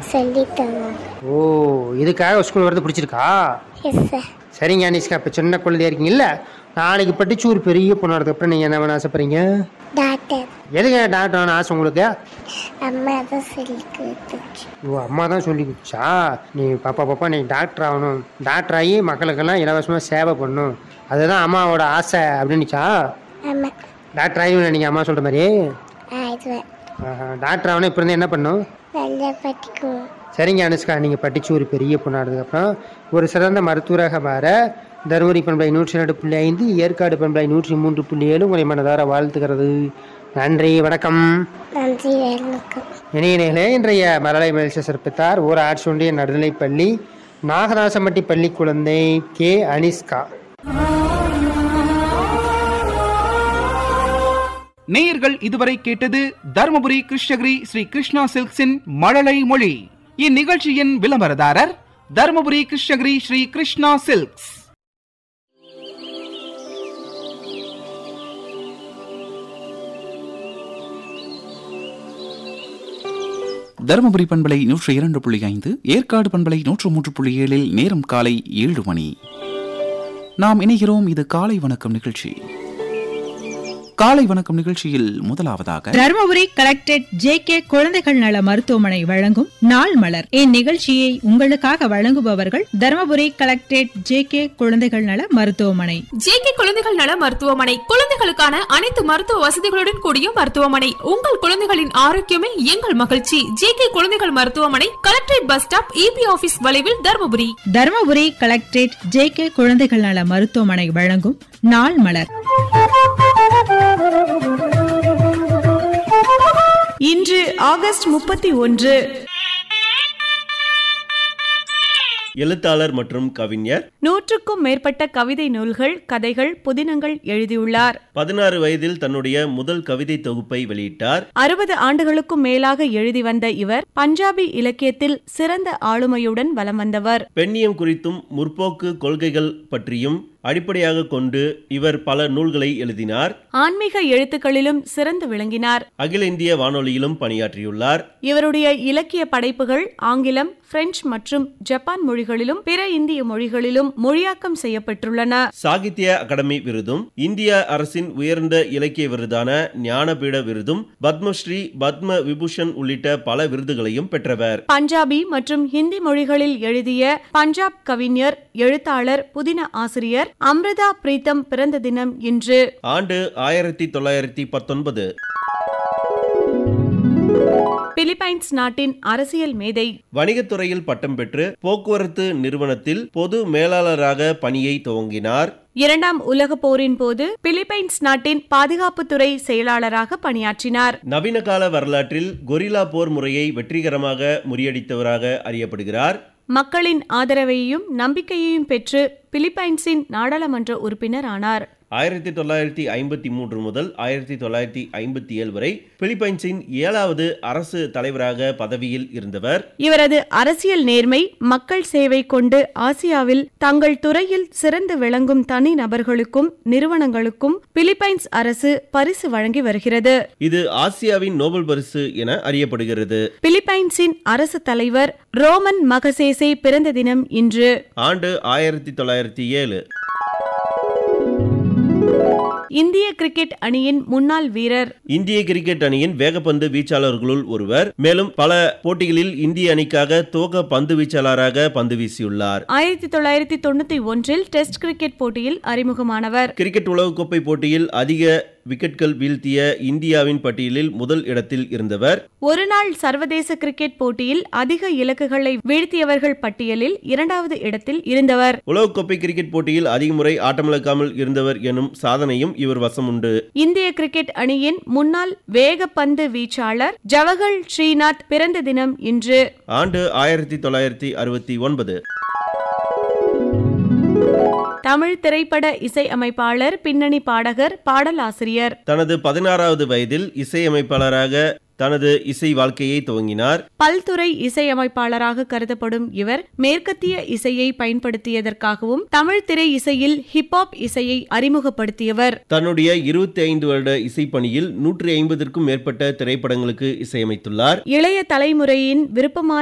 சொல்லி தருவாங்க ஓ இதுக்காக ஸ்கூல் வரது பிடிச்சிருக்கா எஸ் சார் சரிங்க அனிஷ்கா இப்போ சின்ன குழந்தையா இருக்கீங்கல்ல நாளைக்கு படிச்சு ஒரு பெரிய பொண்ணானதுக்கப்புறம் நீங்கள் என்ன வேணும் ஆசைப்படுறீங்க டாக்டர் எதுங்க டாக்டர் ஆன ஆசை உங்களுக்கு அம்மா தான் சொல்லி கொடுத்துச்சு ஓ அம்மா தான் சொல்லி கொடுத்தா நீ பாப்பா பாப்பா நீ டாக்டர் ஆகணும் டாக்டர் ஆகி மக்களுக்கெல்லாம் இலவசமாக சேவை பண்ணணும் அதுதான் அம்மாவோட ஆசை அப்படின்னுச்சா ஆமாம் டாக்டர் ஆகி நீங்கள் அம்மா சொல்கிற மாதிரி ஆயிடுவேன் ஆஹா, டாக்டர் ஆகணும் இப்போ இருந்து என்ன பண்ணும் நல்லா படிக்கணும் சரிங்க அனுஷ்கா நீங்கள் படித்து ஒரு பெரிய பொண்ணானதுக்கப்புறம் ஒரு சிறந்த மருத்துவராக மாற தருமபுரி பண்பலை நூற்றி ரெண்டு புள்ளி ஐந்து ஏற்காடு பண்பலை நூற்றி மூன்று புள்ளி ஏழு உங்களை மனதார வாழ்த்துக்கிறது நன்றி வணக்கம் நன்றி வணக்கம் இணையர்களே இன்றைய மரலை மகிழ்ச்சி சிறப்பித்தார் ஊர் ஆட்சி ஒன்றிய நடுநிலைப்பள்ளி நாகராசம்பட்டி பள்ளி குழந்தை கே அனிஷ்கா நேயர்கள் இதுவரை கேட்டது தருமபுரி கிருஷ்ணகிரி ஸ்ரீ கிருஷ்ணா சில்க்ஸின் மழலை மொழி இந்நிகழ்ச்சியின் விளம்பரதாரர் தருமபுரி கிருஷ்ணகிரி ஸ்ரீ கிருஷ்ணா சில்க்ஸ் தருமபுரி பண்பலை நூற்று இரண்டு புள்ளி ஐந்து ஏற்காடு பண்பலை நூற்று மூன்று புள்ளி ஏழில் நேரம் காலை ஏழு மணி நாம் இணைகிறோம் இது காலை வணக்கம் நிகழ்ச்சி காலை வணக்கம் நிகழ்ச்சியில் முதலாவதாக தருமபுரி கலெக்டரேட் ஜே கே குழந்தைகள் நல மருத்துவமனை வழங்கும் நாள் மலர் இந்நிகழ்ச்சியை உங்களுக்காக வழங்குபவர்கள் தருமபுரி கலெக்டரேட் ஜே கே குழந்தைகள் நல மருத்துவமனை ஜேகே குழந்தைகள் நல மருத்துவமனை குழந்தைகளுக்கான அனைத்து மருத்துவ வசதிகளுடன் கூடிய மருத்துவமனை உங்கள் குழந்தைகளின் ஆரோக்கியமே எங்கள் மகிழ்ச்சி ஜேகே குழந்தைகள் மருத்துவமனை collectorate bus stop EB office வளைவில் Dharmapuri Dharmapuri collectorate J K குழந்தைகள் நல மருத்துவமனை வழங்கும் நாள் மலர் இன்று ஆகஸ்ட் முப்பத்தி ஒன்று எழுத்தாளர் மற்றும் கவிஞர் நூற்றுக்கும் மேற்பட்ட கவிதை நூல்கள் கதைகள் புதினங்கள் எழுதியுள்ளார் பதினாறு வயதில் தன்னுடைய முதல் கவிதை தொகுப்பை வெளியிட்டார் அறுபது ஆண்டுகளுக்கும் மேலாக எழுதி வந்த இவர் பஞ்சாபி இலக்கியத்தில் சிறந்த ஆளுமையுடன் வலம் வந்தவர் பெண்ணியம் குறித்தும் முற்போக்கு கொள்கைகள் பற்றியும் அடிப்படையாக கொண்டு இவர் பல நூல்களை எழுதினார் ஆன்மீக எழுத்துக்களிலும் சிறந்து விளங்கினார் அகில இந்திய வானொலியிலும் பணியாற்றியுள்ளார் இவருடைய இலக்கிய படைப்புகள் ஆங்கிலம் பிரெஞ்சு மற்றும் ஜப்பான் மொழிகளிலும் பிற இந்திய மொழிகளிலும் மொழியாக்கம் செய்யப்பட்டுள்ளன சாகித்ய அகாடமி விருதும் இந்திய அரசின் உயர்ந்த இலக்கிய விருதான ஞானபீட விருதும் பத்மஸ்ரீ பத்ம விபூஷன் உள்ளிட்ட பல விருதுகளையும் பெற்றவர் பஞ்சாபி மற்றும் ஹிந்தி மொழிகளில் எழுதிய பஞ்சாப் கவிஞர் எழுத்தாளர் புதின ஆசிரியர் அம்ரிதா பிரீத்தம் பிறந்த தினம் இன்று ஆண்டு ஆயிரத்தி தொள்ளாயிரத்தி பத்தொன்பது பிலிப்பைன்ஸ் நாட்டின் அரசியல் மேதை வணிகத்துறையில் பட்டம் பெற்று போக்குவரத்து நிறுவனத்தில் பொது மேலாளராக பணியை துவங்கினார் இரண்டாம் உலகப் போரின் போது பிலிப்பைன்ஸ் நாட்டின் பாதுகாப்புத்துறை செயலாளராக பணியாற்றினார் நவீன கால வரலாற்றில் கொரில்லா போர் முறையை வெற்றிகரமாக முறியடித்தவராக அறியப்படுகிறார் மக்களின் ஆதரவையும் நம்பிக்கையையும் பெற்று பிலிப்பைன்ஸின் நாடாளுமன்ற உறுப்பினர் ஆனார் ஆயிரத்தி தொள்ளாயிரத்தி ஐம்பத்தி மூன்று முதல் ஆயிரத்தி தொள்ளாயிரத்தி ஐம்பத்தி ஏழு வரை பிலிப்பைன்ஸின் ஏழாவது அரசு தலைவராக பதவியில் இருந்தவர் இவரது அரசியல் நேர்மை மக்கள் சேவை கொண்டு ஆசியாவில் தங்கள் துறையில் சிறந்து விளங்கும் தனி நபர்களுக்கும் நிறுவனங்களுக்கும் பிலிப்பைன்ஸ் அரசு பரிசு வழங்கி வருகிறது இது ஆசியாவின் நோபல் பரிசு என அறியப்படுகிறது பிலிப்பைன்ஸின் அரசு தலைவர் ரோமன் மகசேசே பிறந்த தினம் இன்று ஆண்டு ஆயிரத்தி தொள்ளாயிரத்தி ஏழு இந்திய கிரிக்கெட் அணியின் முன்னாள் வீரர் இந்திய கிரிக்கெட் அணியின் வேகப்பந்து வீச்சாளர்களுள் ஒருவர் மேலும் பல போட்டிகளில் இந்திய அணிக்காக துவக்க பந்து வீச்சாளராக பந்து வீசியுள்ளார் ஆயிரத்தி தொள்ளாயிரத்தி தொண்ணூத்தி ஒன்றில் டெஸ்ட் கிரிக்கெட் போட்டியில் அறிமுகமானவர் கிரிக்கெட் உலகக்கோப்பை போட்டியில் அதிக விக்கெட்கள் வீழ்த்திய இந்தியாவின் பட்டியலில் முதல் இடத்தில் இருந்தவர் ஒருநாள் சர்வதேச கிரிக்கெட் போட்டியில் அதிக இலக்குகளை வீழ்த்தியவர்கள் பட்டியலில் இரண்டாவது இடத்தில் இருந்தவர் உலகக்கோப்பை கிரிக்கெட் போட்டியில் அதிக முறை ஆட்டமிழக்காமல் இருந்தவர் எனும் சாதனையும் இவர் வசம் உண்டு இந்திய கிரிக்கெட் அணியின் முன்னாள் வேகப்பந்து வீச்சாளர் ஜவஹர் ஸ்ரீநாத் பிறந்த தினம் இன்று ஆண்டு ஆயிரத்தி தொள்ளாயிரத்தி அறுபத்தி ஒன்பது தமிழ் திரைப்பட இசையமைப்பாளர் பின்னணி பாடகர் பாடலாசிரியர் தனது பதினாறாவது வயதில் இசையமைப்பாளராக தனது இசை வாழ்க்கையை துவங்கினார் பல்துறை இசையமைப்பாளராக கருதப்படும் இவர் மேற்கத்திய இசையை பயன்படுத்தியதற்காகவும் தமிழ் திரை இசையில் ஹிப்ஹாப் இசையை அறிமுகப்படுத்தியவர் தன்னுடைய இருபத்தி ஐந்து வருட இசைப்பணியில் நூற்றி ஐம்பதற்கும் மேற்பட்ட திரைப்படங்களுக்கு இசையமைத்துள்ளார் இளைய தலைமுறையின் விருப்பமான